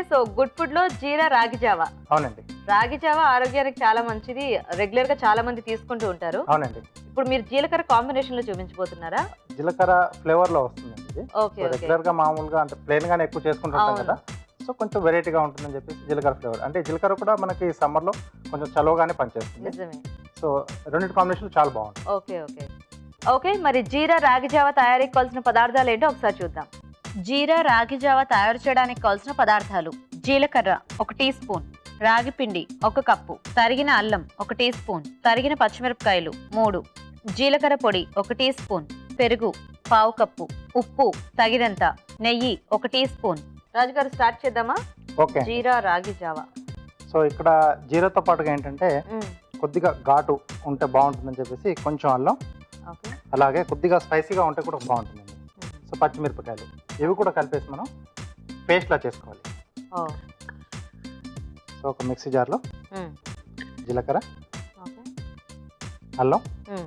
So good food లో జీరా రాగి Java అవునండి రాగి జావా ఆరోగ్యానికి చాలా మంచిది రెగ్యులర్ గా చాలా మంది తీసుకుంటూ ఉంటారు అవునండి ఇప్పుడు మీరు జీలకర్ర కాంబినేషన్ లో చూపించబోతున్నారా జీలకర్ర ఫ్లేవర్ లో వస్తుందండి ఇది ఓకే సో ఓకే రెగ్యులర్ గా మామూలుగా అంటే ప్లెయిన్ గానే ఎక్కువ చేసుకుంటుంటాం అవును. కదా సో కొంచెం వెరైటీగా ఉంటుందని చెప్పేసి జీలకర్ర ఫ్లేవర్ అంటే జీలకర్ర కూడా మనకి సమ్మర్ లో కొంచెం చలువగానే పనిచేస్తుంది నిజమే సో రెండింటి కాంబినేషన్ చాలా బాగుంటుంది ఓకే ఓకే ఓకే మరి జీరా రాగి జావా తయారీకి కావాల్సిన పదార్థాలు ఏంటో ఒకసారి చూద్దాం జీరా రాగి జావా తయారు చేయడానికి కావాల్సిన పదార్థాలు జీలకర్ర ఒక టీ స్పూన్ రాగి పిండి ఒక కప్పు తరిగిన అల్లం ఒక టీ స్పూన్ తరిగిన పచ్చిమిరపకాయలు మూడు జీలకర్ర పొడి ఒక టీ స్పూన్ పెరుగు పావు కప్పు ఉప్పు తగినంత నెయ్యి ఒక టీ స్పూన్ రాజుగారు స్టార్ట్ చేద్దామా ఓకే జీరా రాగి జావా సో ఇక్కడ జీరాతో పాటుగా ఏంటంటే కొద్దిగా ఘాటు ఉంటే బాగుంటుందని చెప్పేసి కొంచెం అల్లం ఓకే అలాగే కొద్దిగా స్పైసీగా ఉంటే కూడా బాగుంటుందండి సో పచ్చిమిరపకాయలు ఇవి కూడా కలిపేసి మనం పేస్ట్లా చేసుకోవాలి ఓ సో ఒక మిక్సీ జార్లో జీలకర్ర ఓకే అల్లం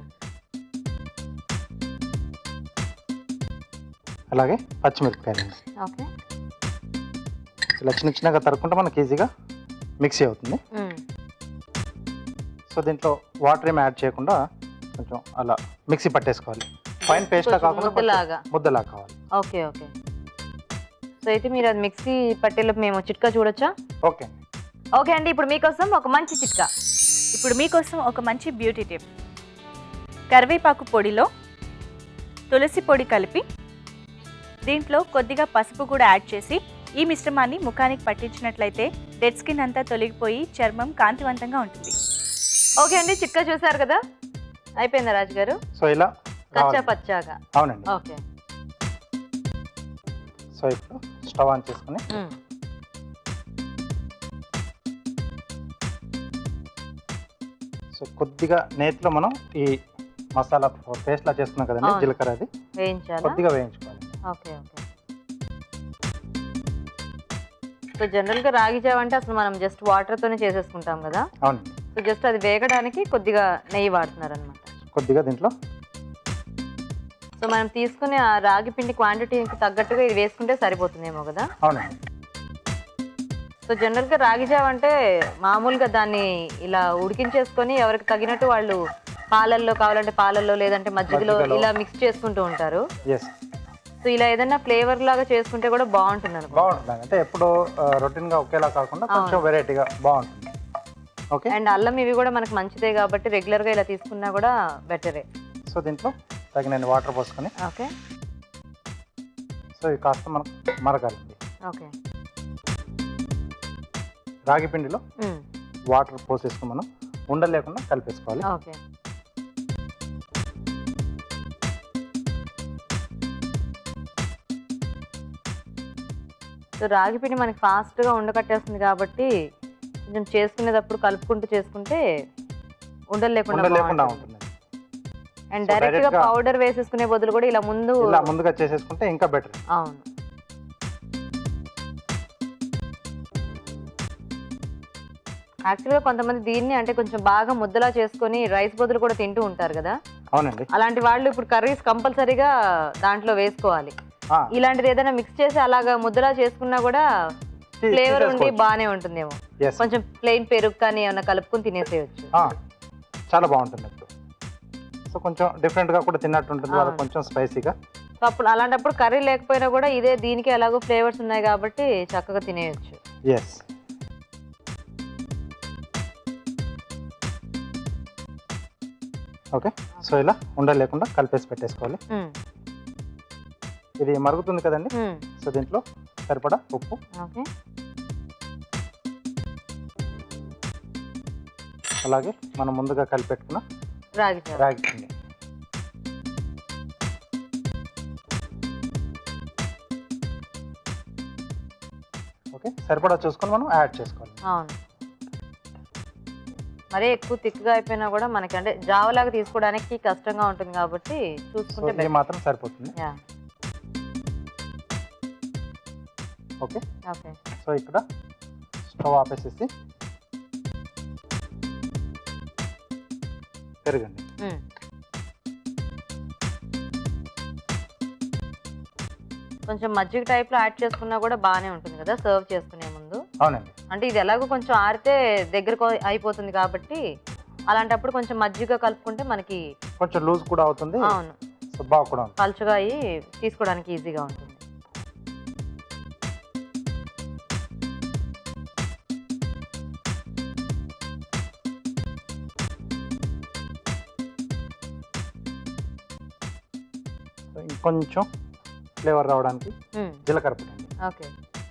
అలాగే పచ్చిమిరపకాయలు అండి ఓకే ఇలా చిన్న చిన్నగా తరుక్కుంటే మనకి ఈజీగా మిక్సీ అవుతుంది సో దీంట్లో వాటర్ ఏమి యాడ్ చేయకుండా కొంచెం అలా మిక్సీ పట్టేసుకోవాలి ఫైన్ పేస్ట్ కొంచెం కాకుండా ముద్దలాగా. కొంచెం ముద్దలా కావాలి ఓకే ఓకే సో అయితే మీరు అది మిక్సీ పట్టేలోపు మేము చిట్కా చూడొచ్చా ఓకే ఓకే అండి ఇప్పుడు మీకోసం ఒక మంచి చిట్కా ఇప్పుడు మీకోసం ఒక మంచి బ్యూటీ టిప్ కరివేపాకు పొడిలో తులసి పొడి కలిపి దీంట్లో కొద్దిగా పసుపు కూడా యాడ్ చేసి ఈ మిశ్రమాన్ని ముఖానికి పట్టించినట్లయితే డెడ్ స్కిన్ అంతా తొలగిపోయి చర్మం కాంతివంతంగా ఉంటుంది ఓకే అండి చిట్కా చూసారు కదా అయిపోయిందా రాజు గారు సో ఇలా కచ్చా రావాలి. పచ్చాగా అవునండి ఓకే సో ఇప్పుడు స్టవ్ ఆన్ చేసుకుని మ్మ్. సో కొద్దిగా నేతిలో మనం ఈ మసాలా పేస్ట్లా చేసుకున్నాం కదండి అవును. జీలకర్ర అది వేయించాలా కొద్దిగా వేయించుకోవాలి ఓకే ఓకే సో జనరల్గా రాగి జావ అంటే అసలు మనం జస్ట్ వాటర్తోనే చేసేసుకుంటాం కదా అవునండి సో జస్ట్ అది వేగడానికి కొద్దిగా నెయ్యి వాడుతున్నారు అనమాట కొద్దిగా దీంట్లో సో మనం తీసుకునే ఆ రాగి పిండి క్వాంటిటీకి తగ్గట్టుగా ఇది వేసుకుంటే సరిపోతుందేమో కదా అవునండి సో జనరల్గా రాగి జావ అంటే మామూలుగా దాన్ని ఇలా ఉడికించేసుకొని ఎవరికి తగినట్టు వాళ్ళు పాలల్లో కావాలంటే పాలల్లో లేదంటే మజ్జిగలో మజ్జిగలో. ఇలా మిక్స్ చేసుకుంటూ ఉంటారు ఎస్ సో ఇలా ఏదైనా ఫ్లేవర్ లాగా చేసుకుంటే కూడా బాగుంటుంది అనుకో బాగుంటుంది అంటే ఎప్పుడు రొటీన్ గా ఒకేలా కాకుండా కొంచెం అవును. వెరైటీగా బాగుంటుంది ఓకే అండ్ అల్లం ఇవి కూడా మనకు మంచిదే కాబట్టి రెగ్యులర్ గా ఇలా తీసుకున్నా కూడా బెటరే సో దీంట్లో తగినన్ని వాటర్ పోసుకొని ఓకే సో ఇది కాస్త మనకు మరగాలండి ఓకే రాగి పిండిలో వాటర్ పోసేసుకుని మనం ఉండలు లేకుండా కలిపేసుకోవాలి ఓకే సో రాగి పిండి మనకి ఫాస్ట్ గా ఉండకట్టేస్తుంది కాబట్టి కొంచెం చేసుకునేటప్పుడు కలుపుకుంటూ చేసుకుంటే ఉండలు లేకుండా ఉండలు లేకుండా బాగుంటుంది. ఉంటుంది అండ్ So, డైరెక్ట్ గా direct గా- పౌడర్ వేసేసుకునే బదులు కూడా ఇలా ముందు ఇలా ముందుగా చేసేసుకుంటే ఇంకా బెటర్ అవును యాక్చువల్గా కొంతమంది దీన్ని అంటే కొంచెం బాగా ముద్దలా చేసుకొని రైస్ బదులు కూడా తింటూ ఉంటారు కదా అవునండి అలాంటి వాళ్ళు ఇప్పుడు కర్రీస్ కంపల్సరీగా దాంట్లో వేసుకోవాలి ఆ, ఇలాంటిది ఏదైనా మిక్స్ చేసి అలాగా ముద్దలా చేసుకున్నా కూడా తీ- ఫ్లేవర్ ఉండి తీసేసుకోవచ్చు. బాగానే ఉంటుందేమో Yes. కొంచెం ప్లెయిన్ పెరుగు కానీ ఏమన్నా కలుపుకొని తినేసేయచ్చు ఆ, చాలా బాగుంటుంది అప్పుడు సో కొంచెం డిఫరెంట్ గా కూడా తిన్నట్టు ఉంటుంది వాళ్ళకి అవును. కొంచెం స్పైసీగా సో అప్పుడు అలాంటప్పుడు కర్రీ లేకపోయినా కూడా ఇదే దీనికి ఎలాగో ఫ్లేవర్స్ ఉన్నాయి కాబట్టి చక్కగా తినేయచ్చు ఎస్ ఓకే సో ఇలా ఉండలు లేకుండా కలిపేసి పెట్టేసుకోవాలి ఇది మరుగుతుంది కదండి సో దీంట్లో సరిపడా ఉప్పు ఓకే అలాగే మనం ముందుగా కలిపెట్టుకున్న రాగి జావ. రాగి పిండి ఓకే సరిపడా చూసుకొని మనం యాడ్ చేసుకోవాలి అవును మరీ ఎక్కువ థిక్గా అయిపోయినా కూడా మనకి అంటే జావలాగా తీసుకోవడానికి కష్టంగా ఉంటుంది కాబట్టి సో చూసుకుంటే ఇది better. మాత్రం సరిపోతుంది యా ఓకే ఓకే సో ఇక్కడ స్టవ్ ఆపేసేసి పెరగండి మ్మ్. కొంచెం మజ్జిగ టైప్లో యాడ్ చేసుకున్నా కూడా బాగానే ఉంటుంది కదా సర్వ్ చేసుకునే ముందు అవునండి అంటే ఇది ఎలాగో కొంచెం ఆరితే దగ్గరకు అయిపోతుంది కాబట్టి అలాంటప్పుడు కొంచెం మజ్జిగ కలుపుకుంటే మనకి కొంచెం లూజ్ కూడా అవుతుంది అవును సో బాగా కూడా ఉంది పలుచగా అయ్యి తీసుకోవడానికి ఈజీగా ఉంటుంది సో ఇంకొంచెం ఫ్లేవర్ రావడానికి మ్మ్. జీలకర్ర పొడి అండి ఓకే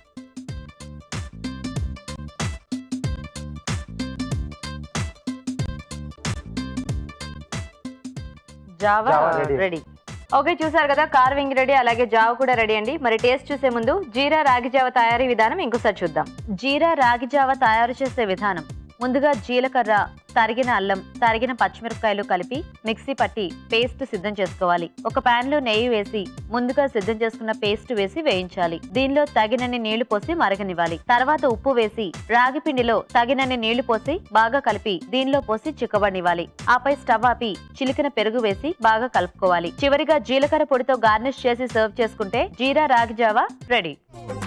జావా జావా ready. రెడీ ఓకే చూసారు కదా కార్వింగ్ రెడీ అలాగే జావ కూడా రెడీ అండి మరి టేస్ట్ చూసే ముందు జీరా రాగి జావ తయారీ విధానం ఇంకోసారి చూద్దాం జీరా రాగి జావ తయారు చేసే విధానం ముందుగా జీలకర్ర తరిగిన అల్లం తరిగిన పచ్చిమిరపకాయలు కలిపి మిక్సీ పట్టి పేస్ట్ సిద్ధం చేసుకోవాలి ఒక పాన్ లో నెయ్యి వేసి ముందుగా సిద్ధం చేసుకున్న పేస్ట్ వేసి వేయించాలి దీనిలో తగినన్ని నీళ్లు పోసి మరగనివ్వాలి తర్వాత ఉప్పు వేసి రాగి పిండిలో తగినన్ని నీళ్లు పోసి బాగా కలిపి దీనిలో పోసి చిక్కబడినివ్వాలి ఆపై స్టవ్ ఆపి చిలికిన పెరుగు వేసి బాగా కలుపుకోవాలి చివరిగా జీలకర్ర పొడితో గార్నిష్ చేసి సర్వ్ చేసుకుంటే జీరా రాగి జావా రెడీ